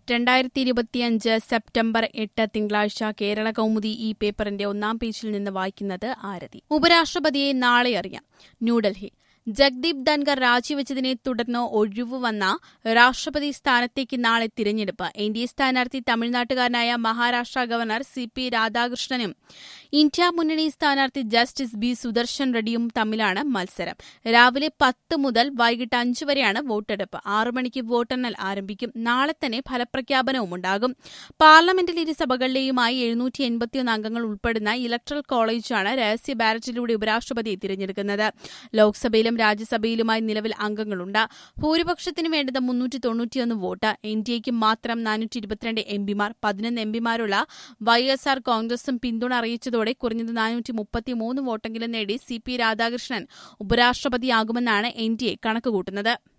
രണ്ടായിരത്തി ഇരുപത്തിയഞ്ച് സെപ്റ്റംബർ എട്ട് തിങ്കളാഴ്ച കേരള കൗമുദി ഈ പേപ്പറിന്റെ ഒന്നാം പേജിൽ നിന്ന് വായിക്കുന്നത് ആരതി ഉപരാഷ്ട്രപതിയെ നാളെ അറിയാം ന്യൂഡൽഹി ജഗ്ദീപ് ധൻകർ രാജിവെച്ചതിനെ തുടർന്ന് ഒഴിവു വന്ന രാഷ്ട്രപതി സ്ഥാനത്തേക്ക് നാളെ തിരഞ്ഞെടുപ്പ് എൻ ഡി എ സ്ഥാനാർത്ഥി തമിഴ്നാട്ടുകാരനായ മഹാരാഷ്ട്ര ഗവർണർ സി പി രാധാകൃഷ്ണനും ഇന്ത്യ മുന്നണി സ്ഥാനാർത്ഥി ജസ്റ്റിസ് ബി സുദർശൻ റെഡ്ഡിയും തമ്മിലാണ് മത്സരം രാവിലെ പത്ത് മുതൽ വൈകിട്ട് അഞ്ച് വരെയാണ് വോട്ടെടുപ്പ് ആറു മണിക്ക് വോട്ടെണ്ണൽ ആരംഭിക്കും നാളെ തന്നെ ഫലപ്രഖ്യാപനവും ഉണ്ടാകും പാർലമെന്റിൽ ഇരു സഭകളിലെയുമായി എഴുന്നൂറ്റി എൺപത്തിയൊന്ന് അംഗങ്ങൾ ഉൾപ്പെടുന്ന ഇലക്ട്രൽ കോളേജാണ് രഹസ്യ ബാലറ്റിലൂടെ ഉപരാഷ്ട്രപതിയെ തിരഞ്ഞെടുക്കുന്നത് ലോക്സഭയിലും രാജ്യസഭയിലുമായി നിലവിൽ അംഗങ്ങളുണ്ട് ഭൂരിപക്ഷത്തിന് വേണ്ടത് മുന്നൂറ്റി തൊണ്ണൂറ്റിയൊന്ന് വോട്ട് എൻ ഡി എക്ക് മാത്രം നാനൂറ്റി ഇരുപത്തിരണ്ട് എംപിമാർ പതിനൊന്ന് എംപിമാരുള്ള വൈ എസ് ആർ കോൺഗ്രസും പിന്തുണ അറിയിച്ചതോടെ കുറഞ്ഞത് നാനൂറ്റി മുപ്പത്തിമൂന്ന് വോട്ടെങ്കിലും നേടി സി പി രാധാകൃഷ്ണൻ ഉപരാഷ്ട്രപതിയാകുമെന്നാണ് എൻ ഡി എ കണക്കുകൂട്ടുന്നത്